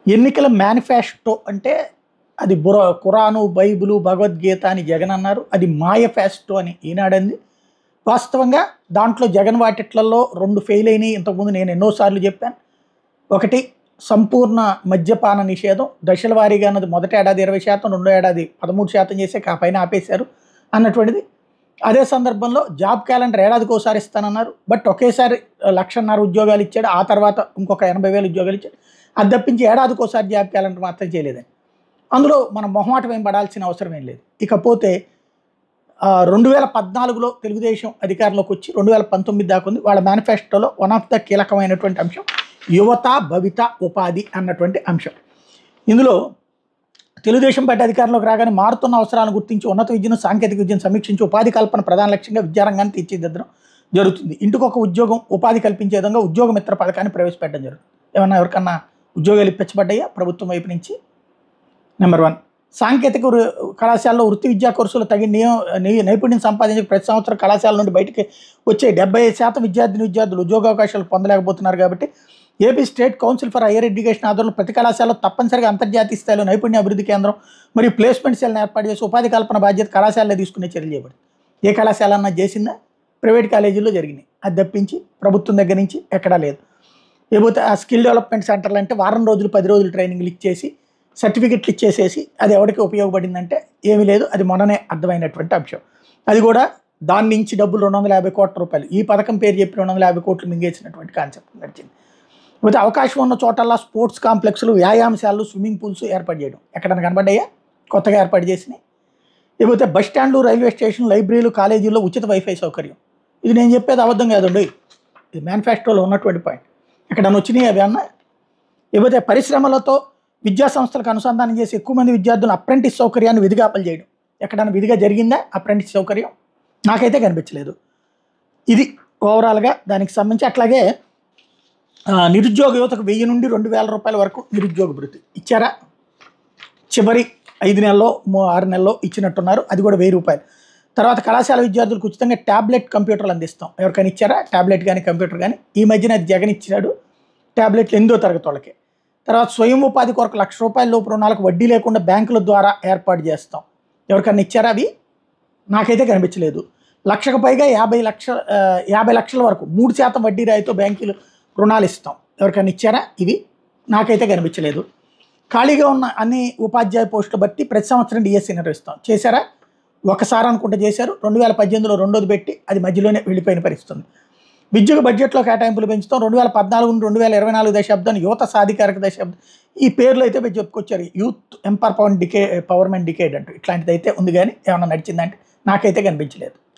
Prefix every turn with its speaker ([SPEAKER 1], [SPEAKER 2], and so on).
[SPEAKER 1] ఎన్నికల మేనిఫెస్టో అంటే అది బుర ఖురాను బైబిలు భగవద్గీత అని జగన్ అన్నారు అది మాయఫెస్టో అని ఈనాడంది వాస్తవంగా దాంట్లో జగన్ వాటిట్లలో రెండు ఫెయిల్ అయినాయి ఇంతకుముందు నేను ఎన్నోసార్లు చెప్పాను ఒకటి సంపూర్ణ మద్యపాన నిషేధం దశల వారీగా అన్నది మొదటి ఏడాది ఇరవై శాతం రెండో ఏడాది పదమూడు శాతం చేసే ఆ పైన ఆపేశారు అన్నటువంటిది అదే సందర్భంలో జాబ్ క్యాలెండర్ ఏడాదికి ఒకసారి ఇస్తానన్నారు బట్ ఒకేసారి లక్షన్నర ఉద్యోగాలు ఇచ్చాడు ఆ తర్వాత ఇంకొక ఎనభై వేలు ఉద్యోగాలు ఇచ్చాడు అది తప్పించి ఏడాదికి ఒకసారి జాబ్ క్యాలెండర్ మాత్రం చేయలేదని అందులో మనం మొహమాటం ఏం పడాల్సిన అవసరం ఏం లేదు ఇకపోతే ఆ, రెండు వేల పద్నాలుగులో తెలుగుదేశం అధికారంలోకి వచ్చి రెండు వేల పంతొమ్మిది దాకా ఉంది వాళ్ళ మేనిఫెస్టోలో వన్ ఆఫ్ ద కీలకమైనటువంటి అంశం యువత భవిత ఉపాధి అన్నటువంటి అంశం ఇందులో తెలుగుదేశం పార్టీ అధికారంలోకి రాగానే మారుతున్న అవసరాలను గుర్తించి ఉన్నత విద్యను సాంకేతిక విద్యను సమీక్షించి ఉపాధి కల్పన ప్రధాన లక్ష్యంగా విద్యారంగాన్ని తీర్చిదిద్దడం జరుగుతుంది ఇంటికి ఒక ఉద్యోగం ఉపాధి కల్పించే విధంగా ఉద్యోగ మిత్ర పథకాన్ని ప్రవేశపెట్టడం జరుగుతుంది ఏమన్నా ఎవరికన్నా ఉద్యోగాలు ఇప్పించబడ్డాయా ప్రభుత్వం వైపు నుంచి నెంబర్ వన్ సాంకేతిక వృ- కళాశాలలో వృత్తి విద్యా కోర్సులు తగిన నియ- ని- నైపుణ్యం సంపాదించి ప్రతి సంవత్సరం కళాశాల నుండి బయటికి వచ్చే డెబ్బై ఐదు శాతం విద్యార్థిని విద్యార్థులు ఉద్యోగావకాశాలు పొందలేకపోతున్నారు కాబట్టి AP state council for higher education ఆధ్వర్యంలో ప్రతి కళాశాలలో తప్పనిసరిగా అంతర్జాతీయ స్థాయిలో నైపుణ్య అభివృద్ధి కేంద్రం మరియు ప్లేస్మెంట్ సెల్ని ఏర్పాటు చేసి ఉపాధి కల్పన బాధ్యత కళాశాలలో తీసుకునే చర్యలు చేయబడింది ఏ కళాశాల అన్నా చేసిందా ప్రైవేట్ కాలేజీల్లో జరిగినాయి అది తప్పించి ప్రభుత్వం దగ్గర నుంచి ఎక్కడా లేదు లేకపోతే ఆ స్కిల్ డెవలప్మెంట్ సెంటర్లు అంటే వారం రోజులు పది రోజులు ట్రైనింగ్లు ఇచ్చేసి సర్టిఫికెట్లు ఇచ్చేసేసి అది ఎవరికి ఉపయోగపడిందంటే ఏమీ లేదు అది మొన్ననే అర్థమైనటువంటి అంశం అది కూడా దాని నుంచి డబ్బులు రెండు వందల యాభై కోట్ల రూపాయలు ఈ పథకం పేరు చెప్పి రెండు వందల యాభై కోట్లు మింగేసినటువంటి కాన్సెప్ట్ నడిచింది లేకపోతే అవకాశం ఉన్న చోటల్లా స్పోర్ట్స్ కాంప్లెక్స్లు వ్యాయామశాలలు స్విమ్మింగ్ పూల్స్ ఏర్పాటు చేయడం ఎక్కడైనా కనబడ్డాయా కొత్తగా ఏర్పాటు చేసినాయి లేకపోతే బస్ స్టాండ్లు రైల్వే స్టేషన్ లైబ్రరీలు కాలేజీల్లో ఉచిత వైఫై సౌకర్యం ఇది నేను చెప్పేది అబద్ధం కాదండి ఇది మేనిఫెస్టోలో ఉన్నటువంటి పాయింట్ ఎక్కడన్నా వచ్చినాయి అవి అన్నా లేకపోతే పరిశ్రమలతో విద్యా సంస్థలకు అనుసంధానం చేసి ఎక్కువ మంది విద్యార్థులు అప్రెంటిస్ సౌకర్యాన్ని విధిగా అమలు చేయడం ఎక్కడైనా విధిగా జరిగిందా అప్రెంటిస్ సౌకర్యం నాకైతే కనిపించలేదు ఇది ఓవరాల్గా దానికి సంబంధించి అట్లాగే ఆ, నిరుద్యోగ యువతకు వెయ్యి నుండి రెండు వేల రూపాయల వరకు నిరుద్యోగ భృతి ఇచ్చారా చివరి ఐదు నెలల్లో మూ- ఆరు నెలల్లో ఇచ్చినట్టున్నారు అది కూడా వెయ్యి రూపాయలు తర్వాత కళాశాల విద్యార్థులకు ఉచితంగా ట్యాబ్లెట్ కంప్యూటర్లు అందిస్తాం ఎవరికైనా ఇచ్చారా ట్యాబ్లెట్ కానీ కంప్యూటర్ కానీ ఈ మధ్యన అది జగన్ ఇచ్చినాడు ట్యాబ్లెట్లు ఎనిమిదో తరగతి వాళ్ళకి తర్వాత స్వయం ఉపాధి కొరకు లక్ష రూపాయల లోపు రుణాలకు వడ్డీ లేకుండా బ్యాంకుల ద్వారా ఏర్పాటు చేస్తాం ఎవరికైనా ఇచ్చారా అవి నాకైతే కనిపించలేదు లక్షకు పైగా యాభై లక్ష ఆ, యాభై లక్షల వరకు మూడు శాతం వడ్డీ రాయితో బ్యాంకులు రుణాలు ఇస్తాం ఎవరికైనా ఇచ్చారా ఇవి నాకైతే కనిపించలేదు ఖాళీగా ఉన్న అన్ని ఉపాధ్యాయ పోస్టులు బట్టి ప్రతి సంవత్సరం డిఎస్సీ నిర్వహిస్తాం చేశారా ఒకసారి అనుకుంటే చేశారు రెండు వేల పద్దెనిమిదిలో రెండోది పెట్టి అది మధ్యలోనే వెళ్ళిపోయిన పరిస్థితి ఉంది విద్యుత్ బడ్జెట్లో కేటాయింపులు పెంచుతాం రెండు వేల పద్నాలుగు నుండి రెండు వేల ఇరవై నాలుగు దశాబ్దాన్ని యువత సాధికారక దశాబ్దం ఈ పేర్లు అయితే మీరు చెప్పుకొచ్చారు youth empower power decade powerment decade అంటూ ఇట్లాంటిది అయితే ఉంది కానీ ఏమన్నా నడిచిందంటే నాకైతే కనిపించలేదు